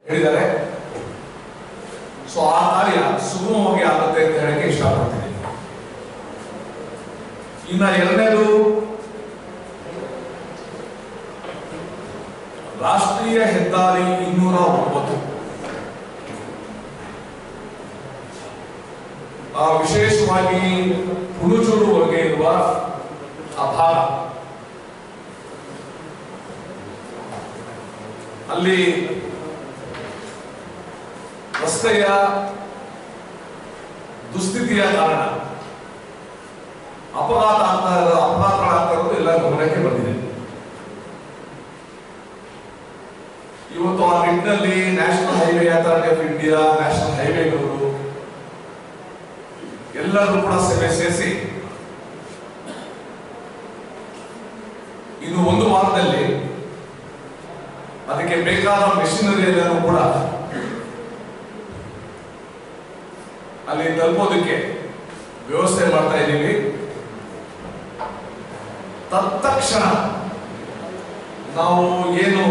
ಹೇಳಿದ್ದಾರೆ ಸೊ ಆ ಕಾರ್ಯ ಸುಗಮವಾಗಿ ಆಗುತ್ತೆ ಅಂತ ಹೇಳಕ್ಕೆ ಇಷ್ಟಪಡ್ತೀನಿ ಇನ್ನ ಎರಡನೇದು ರಾಷ್ಟ್ರೀಯ ಹೆದ್ದಾರಿ ಇನ್ನೂರ ಒಂಬತ್ತು ಆ ವಿಶೇಷವಾಗಿ ಹುಣಚೂರುವರೆಗೆ ಇರುವ ಆ ಭಾಗ ಅಲ್ಲಿ ರಸ್ತೆಯ ದುಸ್ಥಿತಿಯ ಕಾರಣ ಅಪಘಾತ ಆಗ್ತಾ ಇರೋ ಅಪಘಾತಗಳಾಗ್ತಾ ಇರೋದು ಎಲ್ಲ ಗಮನಕ್ಕೆ ಬಂದಿದೆ ಇವತ್ತು ಆ ನಿಟ್ಟಿನಲ್ಲಿ national highway authority of India national ಹೈವೇಗಳು ಎಲ್ಲರೂ ಕೂಡ ಸೇವೆ ಸೇರಿಸಿ ಇನ್ನು ಒಂದು ವಾರದಲ್ಲಿ ಅದಕ್ಕೆ ಬೇಕಾದ ಮೆಷಿನರಿ ಎಲ್ಲನೂ ಕೂಡ ಅಲ್ಲಿ ತಲುಪೋದಕ್ಕೆ ವ್ಯವಸ್ಥೆ ಮಾಡ್ತಾ ಇದ್ದೀವಿ ತತ್ಕ್ಷಣ ನಾವು ಏನು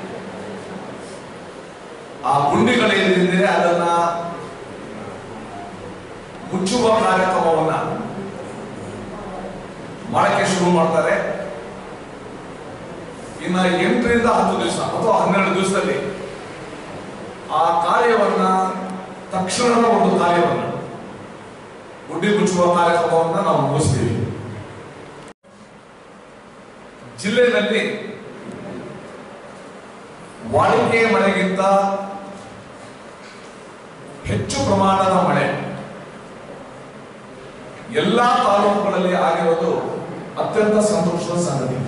ಆ ಗುಂಡಿಗಳೇನಿದೆ ಅದನ್ನ ಮುಚ್ಚುವ ಕಾರ್ಯಕ್ರಮವನ್ನ ಮಾಡಕ್ಕೆ ಶುರು ಮಾಡ್ತಾರೆ ಇನ್ನ ಎಂಟರಿಂದ ಹತ್ತು ದಿವಸ ಅಥವಾ ಹನ್ನೆರಡು ದಿವಸದಲ್ಲಿ ಆ ಕಾರ್ಯವನ್ನ ತಕ್ಷಣದ ಒಂದು ಕಾರ್ಯವನ್ನ ಗುಡ್ಡಿ ಮುಚ್ಚುವ ಕಾರ್ಯಕ್ರಮವನ್ನ ನಾವು ಮುಗಿಸ್ತೀವಿ ಜಿಲ್ಲೆಯಲ್ಲಿ ವಾಡಿಕೆ ಮಳೆಗಿಂತ ಹೆಚ್ಚು ಪ್ರಮಾಣದ ಮಳೆ ಎಲ್ಲಾ ತಾಲೂಕುಗಳಲ್ಲಿ ಆಗಿರೋದು ಅತ್ಯಂತ ಸಂತೋಷದ ಸಂಗತಿ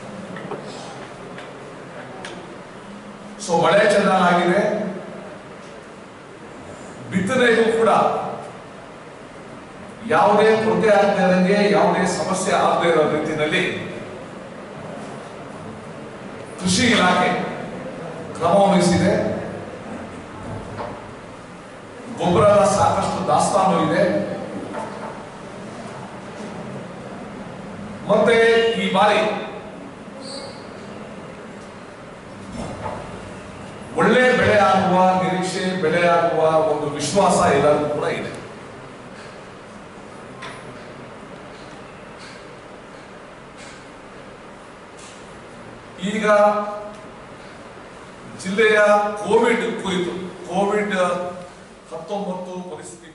ಸೊ ಮಳೆ ಚೆನ್ನಾಗಿದೆ ಬಿತ್ತನೆಗೂ ಕೂಡ ಯಾವುದೇ ಕೊರತೆ ಆಗದೆ ಇರಂಗೆ ಯಾವುದೇ ಸಮಸ್ಯೆ ಆಗದೆ ಇರೋ ರೀತಿಯಲ್ಲಿ ಕೃಷಿ ಇಲಾಖೆ ಕ್ರಮ ವಹಿಸಿದೆ ಗೊಬ್ಬರದ ಸಾಕಷ್ಟು ದಾಸ್ತಾನು ಇದೆ ಮತ್ತೆ ಈ ಬಾರಿ ಒಳ್ಳೆ ಬೆಳೆ ಆಗುವ ನಿರೀಕ್ಷೆ ಬೆಳೆ ಆಗುವ ಒಂದು ವಿಶ್ವಾಸ ಎಲ್ಲರಿಗೂ ಕೂಡ ಇದೆ ಈಗ ಜಿಲ್ಲೆಯ ಕೋವಿಡ್ ಕುರಿತು ಕೋವಿಡ್ ಹತ್ತೊಂಬತ್ತು ಪರಿಸ್ಥಿತಿ